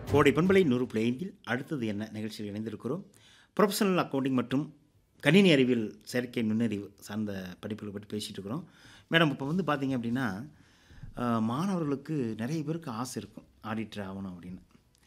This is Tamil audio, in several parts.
கோடை பண்பலை நூறு புள்ளி ஐந்தில் அடுத்தது என்ன நிகழ்ச்சியில் இணைந்திருக்கிறோம் ப்ரொஃபஷனல் அக்கௌண்டிங் மற்றும் கணினி அறிவியல் செயற்கை நுண்ணறிவு சார்ந்த படிப்புகளை பற்றி பேசிகிட்டு இருக்கிறோம் மேடம் இப்போ வந்து பார்த்தீங்க அப்படின்னா அஹ், மாணவர்களுக்கு நிறைய பேருக்கு ஆசை இருக்கும் ஆடிட்டர் ஆகணும் அப்படின்னு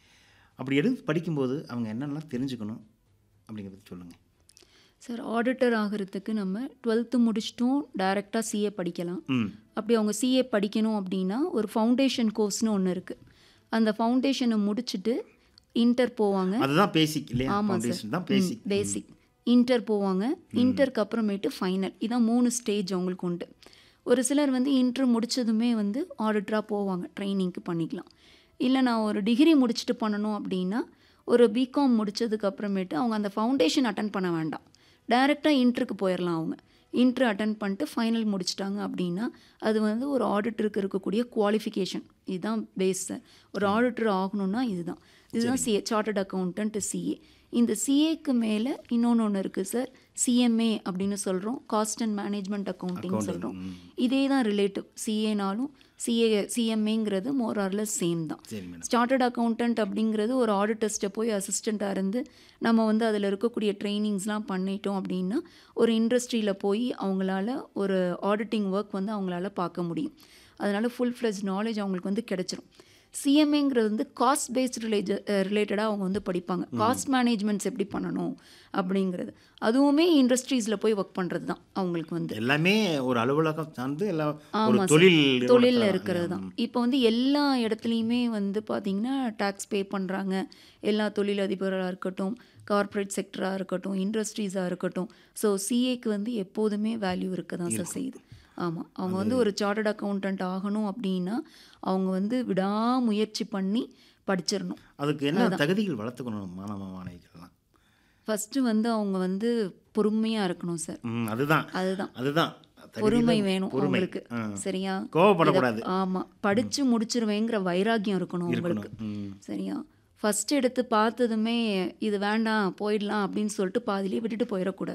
அப்படி எடுத்து படிக்கும்போது அவங்க என்னென்னலாம் தெரிஞ்சுக்கணும் அப்படிங்கிறத பற்றி சொல்லுங்கள் சார் ஆடிட்டர் ஆகிறதுக்கு நம்ம டுவெல்த்து முடிச்சிட்டும் டைரெக்டாக சிஏ படிக்கலாம் ம் அப்படி அவங்க சிஏ படிக்கணும் அப்படின்னா ஒரு ஃபவுண்டேஷன் கோர்ஸ்னு ஒன்று இருக்குது அந்த ஃபவுண்டேஷனை முடிச்சுட்டு இன்டர் போவாங்க அதுதான் பேசிக் இல்லையா ஆமாம் ஃபவுண்டேஷன் தான் சார் பேசிக் பேசிக் இன்டர் போவாங்க இன்டருக்கு அப்புறமேட்டு ஃபைனல் இதான் மூணு ஸ்டேஜ் அவங்களுக்கு உண்டு ஒரு சிலர் வந்து இன்டர் முடிச்சதுமே வந்து ஆடிட்டராக போவாங்க ட்ரைனிங்க்கு பண்ணிக்கலாம் இல்லை நான் ஒரு டிகிரி முடிச்சுட்டு பண்ணணும் அப்படின்னா ஒரு பிகாம் முடிச்சதுக்கு அப்புறமேட்டு அவங்க அந்த ஃபவுண்டேஷன் அட்டன் பண்ண வேண்டாம் டைரெக்டாக இன்டருக்கு போயிடலாம் அவங்க இன்ட்ரு அட்டன் பண்ணிட்டு ஃபைனல் முடிச்சிட்டாங்க அப்படின்னா அது வந்து ஒரு ஆடிட்டருக்கு இருக்கக்கூடிய குவாலிஃபிகேஷன் இதுதான் பேஸ் ஒரு ஆடிட்டர் ஆகணும்னா இதுதான் இதுதான் சிஏ சார்ட்டர்ட் அக்கௌண்டன்ட் சிஏ இந்த சிஏக்கு மேலே இன்னொன்று ஒன்று இருக்குது சார் சிஎம்ஏ அப்படின்னு சொல்கிறோம் காஸ்ட் அண்ட் மேனேஜ்மெண்ட் அக்கௌண்டிங் சொல்கிறோம் இதே தான் ரிலேட்டிவ் சிஏனாலும் சிஏ சிஎம்ஏங்கிறது மோர் ஆர்லெஸ் சேம் தான் சரி மேடம் சார்ட்டர்ட் அக்கௌண்டன்ட் அப்படிங்கிறது ஒரு ஆடிட்டர்ஸ்ட்டை போய் அசிஸ்டண்ட்டாக இருந்து நம்ம வந்து அதில் இருக்கக்கூடிய ட்ரைனிங்ஸ்லாம் பண்ணிட்டோம் அப்படின்னா ஒரு இண்டஸ்ட்ரியில் போய் அவங்களால ஒரு ஆடிட்டிங் ஒர்க் வந்து அவங்களால பார்க்க முடியும் அதனால் ஃபுல் ஃப்ளெஜ் நாலேஜ் அவங்களுக்கு வந்து கிடைச்சிரும் சிஎம்ஏங்கிறது வந்து காஸ்ட் பேஸ்ட் ரிலேஜ ரிலேட்டடாக அவங்க வந்து படிப்பாங்க காஸ்ட் மேனேஜ்மெண்ட்ஸ் எப்படி பண்ணணும் அப்படிங்கிறது அதுவுமே இண்டஸ்ட்ரீஸில் போய் ஒர்க் பண்ணுறது தான் அவங்களுக்கு வந்து எல்லாமே ஒரு அலுவலகம் சார்ந்து எல்லாம் ஒரு ஆமாம் சார். தொழில் தொழிலில் நிறுவனத்துல- இருக்கிறது தான் இப்போ வந்து எல்லா இடத்துலையுமே வந்து பார்த்திங்கன்னா டேக்ஸ் பே பண்ணுறாங்க எல்லா தொழிலதிபராக இருக்கட்டும் கார்ப்பரேட் செக்டராக இருக்கட்டும் இண்டஸ்ட்ரீஸாக இருக்கட்டும் ஸோ சிஏக்கு வந்து எப்போதுமே வேல்யூ இருக்க தான் சார் செய்யுது ஆமாம் அவங்க வந்து ஒரு சார்ட்டர்ட் அக்கௌண்டன்ட் ஆகணும் அப்படின்னா அவங்க வந்து விடாமுயற்சி பண்ணி படிச்சிடணும் அதுக்கு என்ன தகுதிகள் வளர்த்துக்கணும் மாணவ மாணவிகள்லாம் ஃபஸ்ட்டு வந்து அவங்க வந்து பொறுமையாக இருக்கணும் சார் ம் அதுதான் அதுதான் அதுதான் தகுதிகள் பொறுமை வேணும் பொறுமை அவங்களுக்கு ஆ. சரியா கோவப்படக்கூடாது ஆமா படிச்சு முடிச்சிருவேங்கிற வைராக்கியம் இருக்கணும் உங்களுக்கு ம் சரியா ஃபர்ஸ்ட் எடுத்து பார்த்ததுமே இது வேண்டாம் போயிடலாம் அப்படின்னு சொல்லிட்டு பாதியிலே விட்டுட்டு போயிடக்கூடாது